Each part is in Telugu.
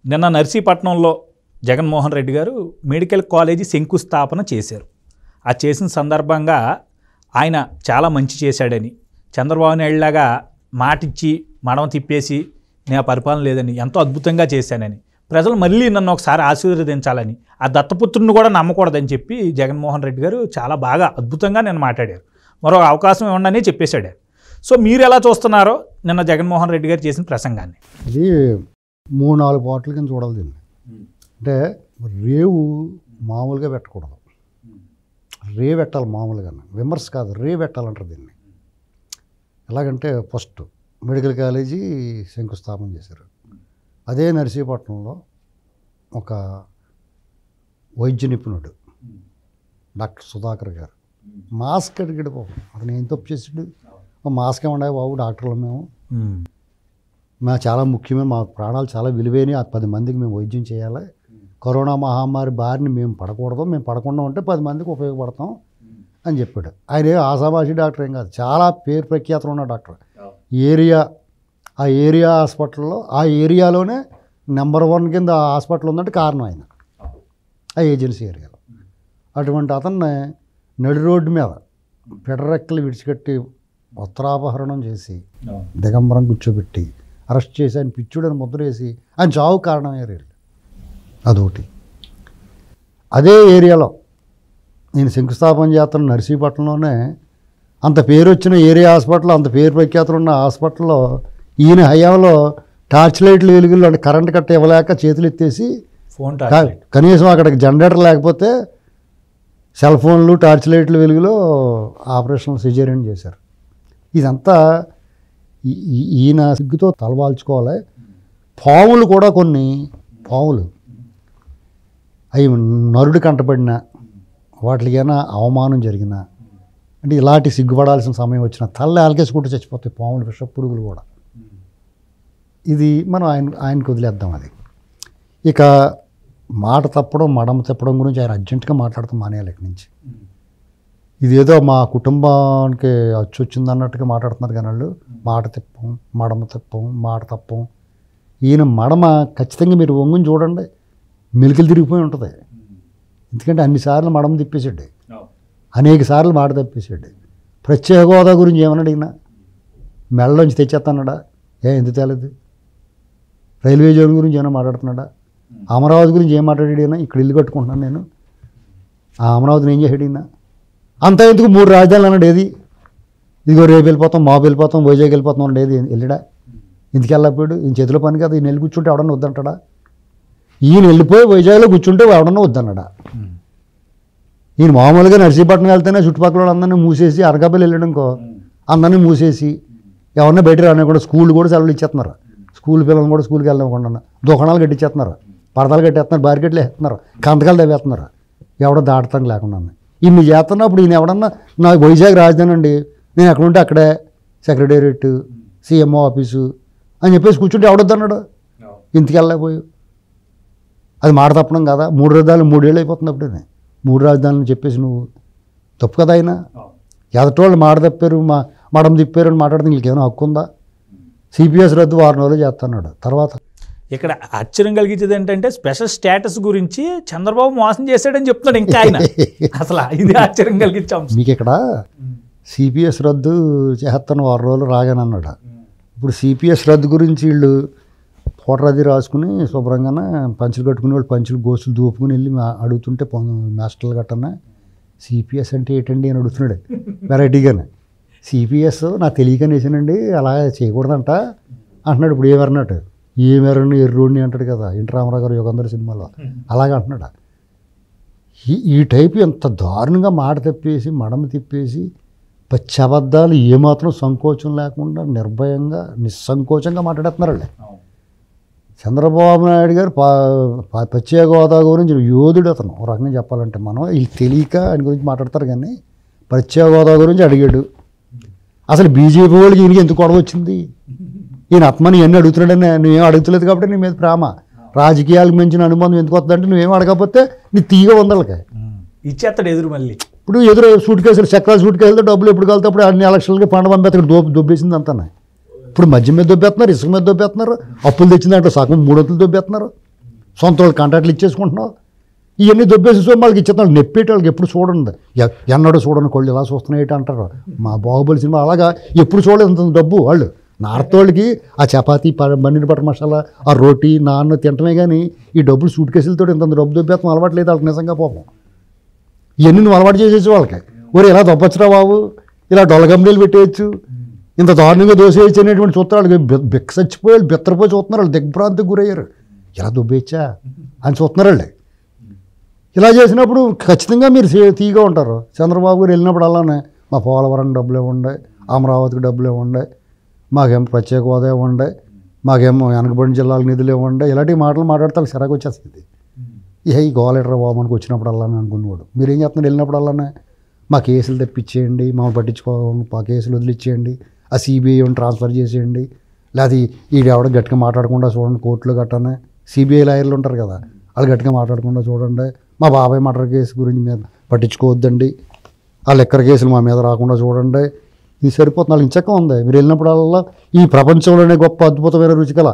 నిన్న నర్సీపట్నంలో జగన్మోహన్ రెడ్డి గారు మెడికల్ కాలేజీ శంకుస్థాపన చేశారు ఆ చేసిన సందర్భంగా ఆయన చాలా మంచి చేశాడని చంద్రబాబు నాయుడు లాగా మాటిచ్చి మడమ తిప్పేసి నేను ఆ పరిపాలన లేదని ఎంతో అద్భుతంగా చేశానని ప్రజలు మళ్ళీ నన్ను ఒకసారి ఆశీర్వదించాలని ఆ దత్తపుత్రుని కూడా నమ్మకూడదని చెప్పి జగన్మోహన్ రెడ్డి గారు చాలా బాగా అద్భుతంగా నేను మాట్లాడారు మరో అవకాశం ఇవ్వండి చెప్పేశాడు ఆయన. సో మీరు ఎలా చూస్తున్నారో నిన్న జగన్మోహన్ రెడ్డి గారు చేసిన ప్రసంగాన్ని ఇది మూడు నాలుగు పాటల కింద చూడాలి దీన్ని అంటే రేవు మామూలుగా పెట్టకూడదు రే పెట్టాలి మామూలుగా విమర్శ కాదు రే పెట్టాలంటారు దీన్ని ఎలాగంటే ఫస్ట్ మెడికల్ కాలేజీ శంకుస్థాపన చేశారు అదే నర్సీపట్నంలో ఒక వైద్య నిపుణుడు డాక్టర్ సుధాకర్ గారు మాస్క్ అడిగాడు బాబు అతను ఏం తప్పు చేసాడు మాస్క్ ఏమన్నా బాబు డాక్టర్లు మేము ఉమ్. మా చాలా ముఖ్యమైన మా ప్రాణాలు చాలా విలువైనవి ఆ పది మందికి మేము వైద్యం చేయాలి కరోనా మహమ్మారి బారిని మేము పడకూడదు మేము పడకుండా ఉంటే పది మందికి ఉపయోగపడతాం అని చెప్పాడు ఆయన ఏ ఆసామాషి డాక్టర్ ఏం కాదు చాలా పేరు ప్రఖ్యాతలు ఉన్న డాక్టర్ ఏరియా ఆ ఏరియా హాస్పిటల్లో ఆ ఏరియాలోనే నెంబర్ వన్ కింద ఆ హాస్పిటల్ ఉందంటే కారణం ఆయన ఆ ఏజెన్సీ ఏరియాలో అటువంటి అతన్ని నడి రోడ్డు మీద పెడరెక్కలు విడిచిపెట్టి ఉత్తరాపహరణం చేసి దిగంబరం కూర్చోబెట్టి అరెస్ట్ చేసి ఆయన పిచ్చుడని ముద్ర వేసి ఆయన చావు కారణమయ్యారు వీళ్ళు అదొకటి అదే ఏరియాలో నేను శంకుస్థాపన చేస్తున్న నర్సీపట్నంలోనే అంత పేరు వచ్చిన ఏరియా హాస్పిటల్ అంత పేరు ప్రఖ్యాతులు ఉన్న హాస్పిటల్లో ఈయన హయాంలో టార్చ్ లైట్లు వెలుగులు అంటే కరెంట్ కట్ట ఇవ్వలేక చేతులు ఎత్తేసి ఫోన్ కా- టార్చ్ కనీసం అక్కడికి జనరేటర్ లేకపోతే సెల్ ఫోన్లు టార్చ్ లైట్ల వెలుగులో ఆపరేషన్ సిజేరియన్ చేశారు ఇదంతా ఈ- ఈ- ఈయన సిగ్గుతో తలవాల్చుకోవాలి పాములు కూడా కొన్ని పాములు అవి నరుడు కంటపడిన వాటికైనా అవమానం జరిగిన అంటే ఇలాంటి సిగ్గుపడాల్సిన సమయం వచ్చిన తల్ల ఆలకేసుకుంటూ చచ్చిపోతాయి పాములు విష పురుగులు కూడా ఇది మనం ఆయన ఆయనకు వదిలేద్దాం అది ఇక మాట తప్పడం మడమ తప్పడం గురించి ఆయన అర్జెంటుగా మాట్లాడతాం మానేయాలి ఇక్కడి నుంచి ఇదేదో మా కుటుంబానికి అచ్చు వచ్చింది అన్నట్టుగా మాట్లాడుతున్నారు కానీ వాళ్ళు మాట తిప్పం మడమ తిప్పం మాట తప్పం ఈయన మడమ ఖచ్చితంగా మీరు వంగుని చూడండి మెలికలు తిరిగిపోయి ఉంటుంది ఎందుకంటే అన్నిసార్లు మడమ తిప్పేసాడు అనేక సార్లు మాట తప్పేసాడు ప్రత్యేక హోదా గురించి ఏమన్నా అడిగినా మెడలోంచి తెచ్చేస్తానడా ఏ ఎందుకు తేలేదు రైల్వే జోన్ గురించి ఏమైనా మాట్లాడుతున్నాడా అమరావతి గురించి ఏం మాట్లాడాడైనా ఇక్కడ ఇల్లు కట్టుకుంటున్నాను నేను ఆ అమరావతిని ఏం చేసాడైనా అంత ఎందుకు మూడు రాజధానులు అన్నాడు ఏది ఇదిగో రేపు వెళ్ళిపోతాం మాపు వెళ్ళిపోతాం వైజాగ్ వెళ్ళిపోతాం అన్నాడు ఏది వెళ్ళడా ఇంటికి వెళ్ళకపోయాడు ఈయన చేతిలో పని కదా ఈయన వెళ్ళి కూర్చుంటే ఎవడన్నా వద్దంటాడా ఈయన వెళ్ళిపోయి వైజాగ్లో కూర్చుంటే ఎవడన్నా వద్దన్నాడా ఈయన మామూలుగా నర్సీపట్నం వెళ్తేనే చుట్టుపక్కల వాళ్ళందరినీ మూసేసి అనకాపల్లి వెళ్ళడం ఇంకో అందరినీ మూసేసి ఎవరన్నా బయట రానివ్వకుండా స్కూల్ కూడా సెలవులు ఇచ్చేస్తున్నారు స్కూల్ పిల్లలు కూడా స్కూల్కి వెళ్ళకుండా దుకాణాలు కట్టించేస్తున్నారు పరదాలు కట్టేస్తున్నారు బారికెట్లు వేస్తున్నారు కంతకాలు తవ్వేస్తున్నారు ఎవడో దాటతం లేకుండా ఇన్ని చేస్తున్నప్పుడు ఈయన ఎవడన్నా నా వైజాగ్ రాజధాని అండి నేను ఎక్కడ ఉంటే అక్కడే సెక్రటేరియట్ సీఎంఓ ఆఫీసు అని చెప్పేసి కూర్చుంటే ఎవడొద్దన్నాడు ఇంటికి వెళ్ళలేకపోయి అది మాట తప్పడం కదా మూడు రాజధానులు మూడేళ్ళు అయిపోతుంది అప్పుడే మూడు రాజధానులు చెప్పేసి నువ్వు తప్పు కదా అయినా ఎదటోళ్ళు మాట తప్పారు మా మడం తిప్పారు అని మాట్లాడితే నీకేమైనా హక్కు ఉందా సిపిఎస్ రద్దు వారం రోజులు చేస్తున్నాడు తర్వాత ఇక్కడ ఆశ్చర్యం కలిగించేది ఏంటంటే స్పెషల్ స్టేటస్ గురించి చంద్రబాబు మోసం చేశాడని చెప్తున్నాడు ఇంకా ఆయన అసలు ఇది ఆశ్చర్యం కలిగించే అంశం మీకు ఇక్కడ సిపిఎస్ రద్దు చేస్తాను వారం రోజులు రాగానే అన్నాడు ఇప్పుడు సిపిఎస్ రద్దు గురించి వీళ్ళు ఫోటో అది రాసుకుని శుభ్రంగానే పంచులు కట్టుకుని వాళ్ళు పంచులు గోసులు దూపుకుని వెళ్ళి మా- అడుగుతుంటే పొ- మాస్టర్లు గట్టన్నా సిపిఎస్ అంటే ఏంటండి అని అడుగుతున్నాడు వెరైటీగానే సిపిఎస్ నాకు తెలియకని వేసానండి అలా చేయకూడదంట అంటున్నాడు ఇప్పుడు ఏమన్నట్టు ఏమెరని ఎర్రోడిని అంటాడు కదా ఎన్టీ రామారావు గారు యుగంధర సినిమాలో అలాగే అంటున్నాడు ఈ ఈ టైపు ఎంత దారుణంగా మాట తప్పేసి మడమ తిప్పేసి పచ్చి అబద్ధాలు ఏమాత్రం సంకోచం లేకుండా నిర్భయంగా నిస్సంకోచంగా మాట్లాడుతున్నారు వాళ్ళు చంద్రబాబు నాయుడు గారు పా పా- ప్రత్యేక హోదా గురించి యోధుడు అతను ఒక రకంగా చెప్పాలంటే మనం వీళ్ళు తెలియక ఆయన గురించి మాట్లాడతారు కానీ ప్రత్యేక హోదా గురించి అడిగాడు అసలు బీజేపీ వాళ్ళకి ఈయనకి ఎందుకు గొడవ వచ్చింది ఈయన ఆత్మని ఎన్ని అడుగుతున్నాడని నువ్వేం అడుగుతలేదు కాబట్టి నీ మీద ప్రేమ రాజకీయాలకు మించిన అనుబంధం ఎందుకు వస్తుందంటే నువ్వేం అడగకపోతే నీ తీగ వందలకి ఇచ్చేస్తాడు ఎదురు మళ్ళీ ఇప్పుడు ఎదురు సూట్ కేసులు చక్రాల సూట్ కేసులతో డబ్బులు ఎప్పుడు కలితే అప్పుడు అన్ని ఎలక్షన్లకి పండ పంపేస్తారు దోపు దొబ్బేసింది అంతా ఇప్పుడు మద్యం మీద దొబ్బేస్తున్నారు ఇసుక మీద దొబ్బేస్తున్నారు అప్పులు తెచ్చిన దాంట్లో సగం మూడొత్తులు దొబ్బేస్తున్నారు సొంత వాళ్ళు కాంట్రాక్ట్లు ఇచ్చేసుకుంటున్నావు ఇవన్నీ దొబ్బేసి సో వాళ్ళకి ఇచ్చేస్తాను నెప్పేటి వాళ్ళకి ఎప్పుడు చూడండి ఎ- ఎన్నడూ చూడని కొళ్ళు ఇలా చూస్తున్నాయి అంటారు మా బాహుబలి సినిమా అలాగా ఎప్పుడు చూడలేదు ఇంత డబ్బు వాళ్ళు నార్త్ వాళ్ళకి ఆ చపాతీ ప- పన్నీర్ బటర్ మసాలా ఆ రోటీ నాన్ తింటమే కానీ ఈ డబ్బులు సూట్ కేసులతో ఇంత డబ్బు దొబ్బేస్తాం అలవాట్లేదు వాళ్ళకి నిజంగా పాపం ఇవన్నీ నువ్వు అలవాటు చేసేసి వాళ్ళకి ఒరే ఇలా దొబ్బచ్చురా బాబు ఇలా డొల్ల కంపెనీలు పెట్టేయచ్చు ఇంత దారుణంగా దోసేయచ్చు అనేటువంటి చూస్తారు వాళ్ళకి బి- బిక్క చచ్చిపోయి వాళ్ళు బిత్తరపోయి చూస్తున్నారు వాళ్ళు దిగ్భ్రాంతికి గురయ్యారు ఇలా దొబ్బేయచ్చా అని చూస్తున్నారు వాళ్ళు ఇలా చేసినప్పుడు ఖచ్చితంగా మీరు సే- తీగా ఉంటారు చంద్రబాబు గారు వెళ్ళినప్పుడు అలానే మా పోలవరం డబ్బులు ఇవ్వండి అమరావతికి డబ్బులు ఇవ్వండి మాకేం ప్రత్యేక హోదా ఇవ్వండి మాకేమో వెనకబడిన జిల్లాలకు నిధులు ఇవ్వండి ఇలాంటి మాటలు మాట్లాడితే సిరాకు వచ్చేస్తుంది ఇక ఈ గోలెటర్ బాబు మనకు వచ్చినప్పుడు అలానే అనుకునేవాడు మీరు ఏం చేస్తున్నారు వెళ్ళినప్పుడు అలానే మా కేసులు తెప్పించేయండి మమ్మల్ని పట్టించుకో మా కేసులు వదిలిచ్చేయండి ఆ సిబిఐ ట్రాన్స్ఫర్ చేసేయండి లేదా ఈ ఎవడ గట్టిగా మాట్లాడకుండా చూడండి కోర్టులో గట్టనే సిబిఐ లాయర్లు ఉంటారు కదా వాళ్ళు గట్టిగా మాట్లాడకుండా చూడండి మా బాబాయ్ మర్డర్ కేసు గురించి మీద పట్టించుకోవద్దండి ఆ లెక్కర కేసులు మా మీద రాకుండా చూడండి ఇది సరిపోతుంది వాళ్ళకి ఇంచక్క ఉంది మీరు వెళ్ళినప్పుడల్లా ఈ ప్రపంచంలోనే గొప్ప అద్భుతమైన రుచికల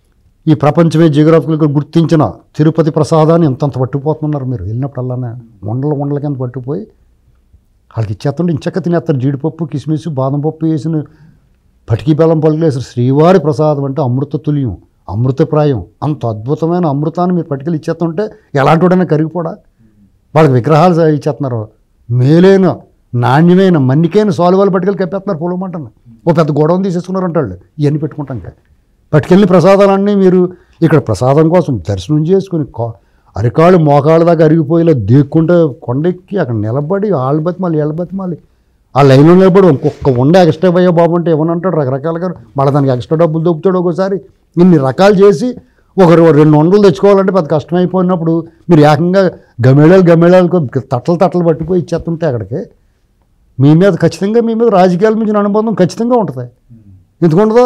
ఈ ప్రపంచమే జియోగ్రాఫికల్గా గుర్తించిన తిరుపతి ప్రసాదాన్ని ఎంతంత పట్టుకుపోతున్నారు మీరు వెళ్ళినప్పుడల్లానే వండల వండల కింద పట్టుకుపోయి వాళ్ళకి ఇచ్చేస్తుంటే ఇంచక్క తినేస్తారు జీడిపప్పు కిస్మిస్ బాదం పప్పు వేసిన పటికి బెల్లం పలుకులు వేసిన శ్రీవారి ప్రసాదం అంటే అమృత తుల్యం అమృతప్రాయం అంత అద్భుతమైన అమృతాన్ని మీరు పట్టుకెళ్ళి ఇచ్చేస్తుంటే ఎలాంటి వాడైనా కరిగిపోడా వాళ్ళకి విగ్రహాలు స- ఇచ్చేస్తున్నారు మేలైన నాణ్యమైన మన్నికైన సాలువాలు పట్టుకెళ్ళి కప్పేస్తున్నారు పొలమంటాను ఓ పెద్ద గొడవను తీసేసుకున్నారు అంటాళ్ళు ఇవన్నీ పెట్టుకుంటాం ఇంకా పట్టుకెళ్ళిన ప్రసాదాలన్నీ మీరు ఇక్కడ ప్రసాదం కోసం దర్శనం చేసుకుని కా- అరికాళ్ళు మోకాళ్ళ దాకా అరిగిపోయేలా దేక్కుంటే కొండెక్కి అక్కడ నిలబడి వాళ్ళ బతిమాలి వీళ్ళ బతిమాలి ఆ లైన్లో నిలబడి ఇంకొక ఉండ ఎక్స్ట్రా పోయా బాబు అంటే ఏమని అంటాడు రకరకాలుగా మళ్ళీ దానికి ఎక్స్ట్రా డబ్బులు దొబ్బుతాడు ఒకసారి ఇన్ని రకాలు చేసి ఒకరు రెండు వందలు తెచ్చుకోవాలంటే పెద్ద కష్టమైపోయినప్పుడు మీరు ఏకంగా గమేళాలు గమేళాలు తట్టలు తట్టలు పట్టిపోయి ఇచ్చేస్తుంటే అక్కడికి మీ మీద ఖచ్చితంగా మీ మీద రాజకీయాల మీద అనుబంధం ఖచ్చితంగా ఉంటుంది ఎందుకు ఉండదు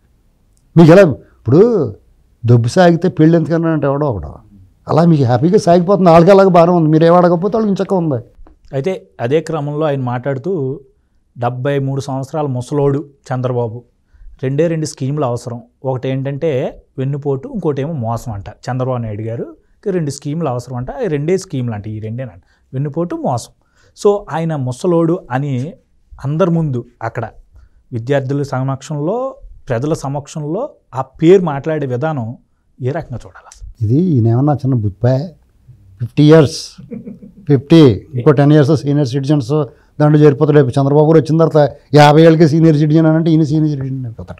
మీకు ఎలా ఇప్పుడు దొబ్బు సాగితే పెళ్ళి ఎందుకన్నా అంటే ఎవడో ఒకడు అలా మీకు హ్యాపీగా సాగిపోతుంది వాళ్ళకి అలాగే బాగానే ఉంది మీరు ఏమడకపోతే వాళ్ళకి ఇంచక్క ఉంది అయితే అదే క్రమంలో ఆయన మాట్లాడుతూ డెబ్బై మూడు సంవత్సరాల ముసలోడు చంద్రబాబు రెండే రెండు స్కీములు అవసరం ఒకటి ఏంటంటే వెన్నుపోటు ఇంకోటి ఏమో మోసం అంట చంద్రబాబు నాయుడు గారు రెండు స్కీములు అవసరం అంట ఈ రెండే స్కీములు అంట ఈ రెండేనంట వెన్నుపోటు మోసం సో ఆయన ముసలోడు అని అందరి ముందు అక్కడ విద్యార్థుల సమక్షంలో ప్రజల సమక్షంలో ఆ పేరు మాట్లాడే విధానం ఏ రకంగా చూడాలి అసలు ఇది ఈయనేమన్నా చిన్న బుప్పాయ్ ఫిఫ్టీ ఇయర్స్ ఫిఫ్టీ ఇంకో టెన్ ఇయర్స్ సీనియర్ సిటిజన్స్ దాంట్లో చేరిపోతాడు రేపు చంద్రబాబు గారు వచ్చిన తర్వాత యాభై ఏళ్ళకి సీనియర్ సిటిజన్ అని అంటే ఈయన సీనియర్ సిటిజన్ అయిపోతాడు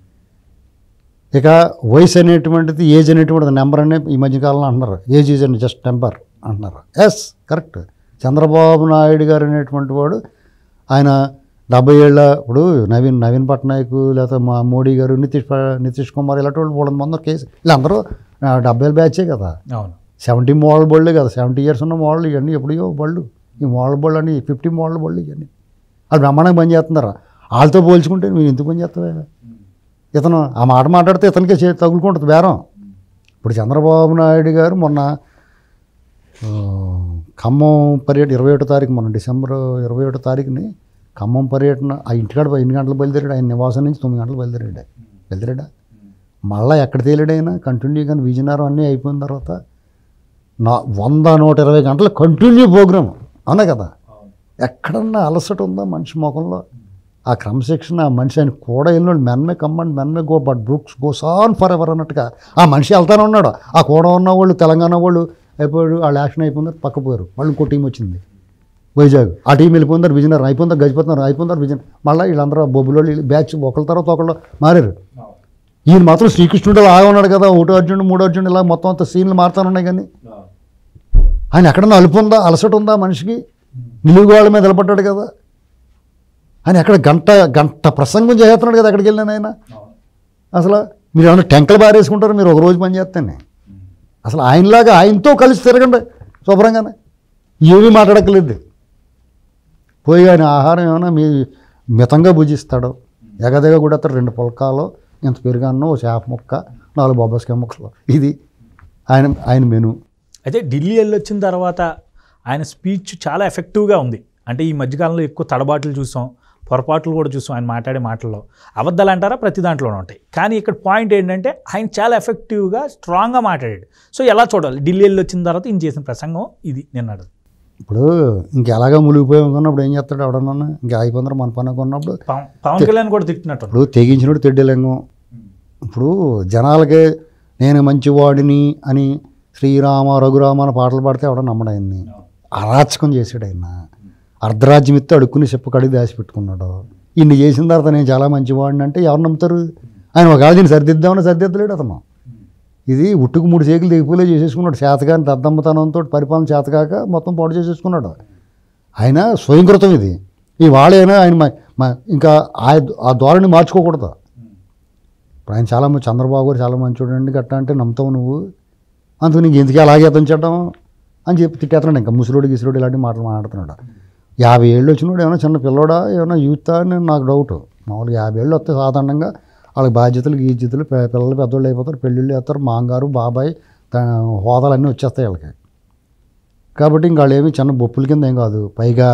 ఇక వయసు అనేటువంటిది ఏజ్ అనేటువంటిది నెంబర్ అనే ఈ మధ్యకాలంలో అంటున్నారు age is and just number అంటున్నారు ఎస్ కరెక్ట్ చంద్రబాబు నాయుడు గారు అనేటువంటి వాడు ఆయన డెబ్బై ఏళ్ళ ఇప్పుడు నవీన్ నవీన్ పట్నాయక్ లేకపోతే మా మోడీ గారు నితీష్ ప- నితీష్ కుమార్ ఇలాంటి వాళ్ళు మూడు మంది కేసు వీళ్ళందరూ ఆ, డెబ్బై ఏళ్ళ బ్యాచే కదా అవును సెవెంటీ మోడల్ బళ్ళు కదా సెవెంటీ ఇయర్స్ ఉన్న మోడల్ ఇవన్నీ ఎప్పుడో బళ్ళు ఈ మోడల్ బళ్ళు అని ఫిఫ్టీ మోడల్ బళ్ళు ఇవన్నీ వాళ్ళు బ్రహ్మాండంగా పని చేస్తున్నారు వాళ్ళతో పోల్చుకుంటే మీరు ఎందుకు పని చేస్తావే ఇతను ఆ మాట మాట్లాడితే ఇతనికే చే తగులుకుంటుంది బేరం ఇప్పుడు చంద్రబాబు నాయుడు గారు మొన్న ఆ, ఖమ్మం పర్యటన ఇరవై ఒకటో తారీఖు మొన్న డిసెంబర్ ఇరవై ఒకటో తారీఖుని ఖమ్మం పర్యటన ఆ ఇంటికాడ ఎన్ని గంటలు బయలుదేరాడు ఆయన నివాసం నుంచి తొమ్మిది గంటలు బయలుదేరాడు బయలుదేరాడా మళ్ళీ ఎక్కడ తేలిడైనా కంటిన్యూ కానీ విజయనగరం అన్నీ అయిపోయిన తర్వాత నా వంద నూట ఇరవై గంటలు కంటిన్యూ ప్రోగ్రామ్ అవునా కదా ఎక్కడన్నా అలసట ఉందా మనిషి ముఖంలో ఆ క్రమశిక్షణ ఆ మనిషి ఆయన కూడా వెళ్ళినాడు men may come and men may go but brooks goes on for ever అన్నట్టుగా ఆ మనిషి వెళ్తానే ఉన్నాడు ఆ కూడా ఉన్న వాళ్ళు తెలంగాణ వాళ్ళు అయిపోయాడు వాళ్ళు యాక్షన్ అయిపోయినారు పక్క పోయారు వాళ్ళు ఇంకో టీం వచ్చింది వైజాగ్ ఆ టీం వెళ్ళిపోయినారు విజయనగరం అయిపోతారు గజపతినారు అయిపోతారు విజయనగరం మళ్ళీ వీళ్ళందరూ బొబ్బులో బ్యాచ్ ఒకళ్ళ తర్వాత ఒకళ్ళు మారారు ఈయన మాత్రం శ్రీకృష్ణుడు ఆగా ఉన్నాడు కదా ఒకటో అర్జునుడు మూడో అర్జునుడు ఇలా మొత్తం అంతా సీన్లు మారుతానున్నాయి కానీ ఆయన ఎక్కడన్నా అలుపు ఉందా అలసట ఉందా మనిషికి నిలువుగోళ్ళ మీద నిలబడ్డాడు కదా ఆయన ఎక్కడ గంట గంట ప్రసంగం చేస్తున్నాడు కదా ఎక్కడికి వెళ్ళినా ఆయన అసలు మీరు ఏమైనా టెంకలు బారేసుకుంటారు మీరు ఒక రోజు పని చేస్తానే అసలు ఆయనలాగా ఆయనతో కలిసి తిరగండి శుభ్రంగానే ఏమీ మాట్లాడక్కర్లేదు పోయి ఆయన ఆహారం ఏమైనా మీ మితంగా భుజిస్తాడు ఎగదగ కూడా అతను రెండు పుల్కాలు ఇంత పెరుగన్నం ఓ చేప ముక్క నాలుగు బొబ్బస్కాయ ముక్కలు ఇది ఆయన ఆయన మెను అయితే ఢిల్లీ వెళ్ళి వచ్చిన తర్వాత ఆయన స్పీచ్ చాలా ఎఫెక్టివ్గా ఉంది అంటే ఈ మధ్యకాలంలో ఎక్కువ తడబాట్లు చూసాం పొరపాట్లు కూడా చూసాం ఆయన మాట్లాడే మాటల్లో అబద్ధాలు అంటారా ప్రతి దాంట్లోనే ఉంటాయి కానీ ఇక్కడ పాయింట్ ఏంటంటే ఆయన చాలా ఎఫెక్టివ్గా స్ట్రాంగ్గా మాట్లాడాడు సో ఎలా చూడాలి ఢిల్లీ వెళ్ళి వచ్చిన తర్వాత ఈయన చేసిన ప్రసంగం ఇది నిన్నడు ఇప్పుడు ఇంకెలాగా మునిగిపోయి అనుకున్నప్పుడు ఏం చేస్తాడు ఎవడన్నా ఇంకా అయిపోయిందరూ మన పని అనుకున్నప్పుడు పవన్ పవన్ కళ్యాణ్ కూడా తిట్టినట్టు ఇప్పుడు తెగించినప్పుడు తెడ్డలింగం ఇప్పుడు జనాలకి నేను మంచివాడిని అని శ్రీరామ రఘురామ అని పాటలు పాడితే ఎవడ నమ్మడు ఆయన్ని అరాచకం చేసాడు ఆయన అర్ధరాజ్యం ఇస్తే అడుక్కుని చెప్పు కడిగి దాచి పెట్టుకున్నాడు ఇన్ని చేసిన తర్వాత నేను చాలా మంచివాడిని అంటే ఎవరు నమ్ముతారు ఆయన ఒకవేళ దీన్ని సరిదిద్దామని సరిదిద్దలేడు అతను ఇది ఉట్టుకు మూడు సేకులు దిగిపోలే చేసేసుకున్నాడు చేతగాని దద్దమ్మతనంతో పరిపాలన చేతకాక మొత్తం పాడు చేసేసుకున్నాడు ఆయన స్వయంకృతం ఇది ఈ వాళ్ళైనా ఆయన మ- మ- ఇంకా ఆ ఆ ధోరణి మార్చుకోకూడదు ఇప్పుడు ఆయన చాలా మంచి చంద్రబాబు గారు చాలా మంచోడు అండి గట్టా అంటే నమ్ముతావు నువ్వు అందుకు నీకు ఎందుకు అలాగే అతను చేయడం అని చెప్పి తిట్టేస్తున్నాడు ఇంకా ముసలోడు గిసులోడు ఇలాంటి మాటలు మాట్లాడుతున్నాడు యాభై ఏళ్ళు వచ్చినోడు ఏమైనా చిన్న పిల్లోడా ఏమైనా యూత్ అని నాకు డౌట్ మామూలుగా యాభై ఏళ్ళు వస్తే సాధారణంగా వాళ్ళకి బాధ్యతలు గీజ్యతలు పి- పిల్లలు పెద్దోళ్ళు అయిపోతారు పెళ్ళిళ్ళు వేస్తారు మాంగారు బాబాయ్ త- హోదాలు అన్నీ వచ్చేస్తాయి వాళ్ళకి కాబట్టి ఇంక వాళ్ళు ఏమి చిన్న బొప్పుల కింద ఏం కాదు పైగా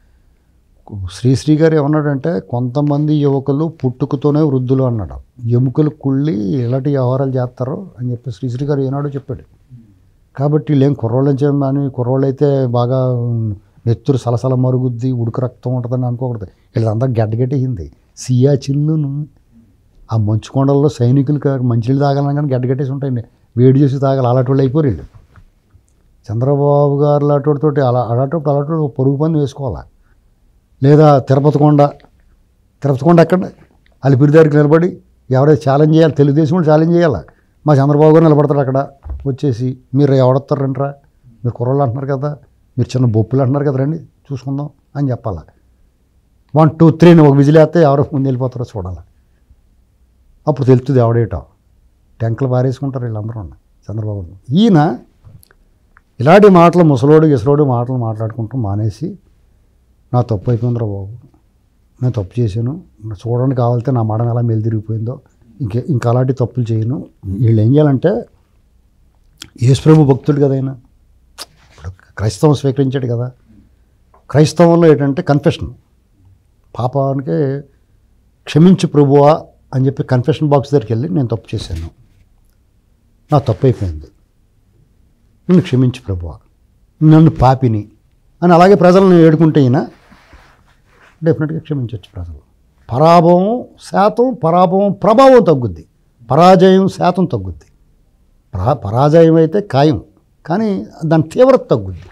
శ్రీశ్రీ గారు ఏమన్నాడంటే కొంతమంది యువకులు పుట్టుకతోనే వృద్ధులు అన్నాడు ఎముకలు కుళ్ళి ఇలాంటి వ్యవహారాలు చేస్తారు అని చెప్పి శ్రీశ్రీ గారు ఏనాడో చెప్పాడు కాబట్టి వీళ్ళేం కుర్రోళ్ళు చేయమని కుర్రోళ్ళు అయితే బాగా నెత్తురు సలసల మరుగుద్ది ఉడుకు రక్తం ఉంటుందని అనుకోకూడదు వీళ్ళంతా గడ్డగట్టేసింది సియా చిల్లును ఆ మంచు కొండల్లో సైనికులు కా- మంచినీళ్ళు తాగాలని కానీ గడ్డగట్టేసి ఉంటాయండి వేడి చేసి తాగాలి అలాంటి వాళ్ళు అయిపోరు వీళ్ళు చంద్రబాబు గారు అలాంటితోటి అలా అలాంటి అలాంటి పొరుగు పని వేసుకోవాలి లేదా తిరుపతి కొండ తిరుపతి కొండ ఎక్కడ అలిపిరి దగ్గరికి నిలబడి ఎవరైతే ఛాలెంజ్ చేయాలి తెలుగుదేశం వాళ్ళు ఛాలెంజ్ చేయాలి మా చంద్రబాబు గారు నిలబడతారు అక్కడ వచ్చేసి మీరు ఎవడొస్తారు రండిరా మీరు కుర్రోళ్ళు అంటున్నారు కదా మీరు చిన్న బొప్పులు అంటున్నారు కదా రండి చూసుకుందాం అని చెప్పాలి వన్ టూ త్రీ అని ఒక విజిల్ వేస్తే ఎవరు ముందు వెళ్ళిపోతారో చూడాలి అప్పుడు తెలుస్తుంది ఎవడేటో టెంకలు పారేసుకుంటారు వీళ్ళందరూ చంద్రబాబు ఈయన ఇలాంటి మాటలు ముసలోడు ఇసలోడు మాటలు మాట్లాడుకుంటూ మానేసి నా తప్పు అయిపోయిందిరా బాబు నేను తప్పు చేశాను చూడడానికి కావాలితే నా మడం ఎలా మెలితిరిగిపోయిందో ఇంకే ఇంకా అలాంటి తప్పులు చేయను వీళ్ళు ఏం చేయాలంటే యేసుప్రభు భక్తుడు కదా ఆయన ఇప్పుడు క్రైస్తవం స్వీకరించాడు కదా క్రైస్తవంలో ఏంటంటే కన్ఫెషన్ పాపానికి క్షమించు ప్రభువా అని చెప్పి కన్ఫెషన్ బాక్స్ దగ్గరికి వెళ్ళి నేను తప్పు చేశాను నా తప్పు అయిపోయింది నన్ను క్షమించు ప్రభువా నన్ను పాపిని అని అలాగే ప్రజలను ఏడుకుంటే ఈయన డెఫినెట్గా క్షమించవచ్చు ప్రజలు పరాభవం శాతం పరాభవం ప్రభావం తగ్గుద్ది పరాజయం శాతం తగ్గుద్ది పరా పరాజయం అయితే ఖాయం కానీ దాని తీవ్రత తగ్గుద్ది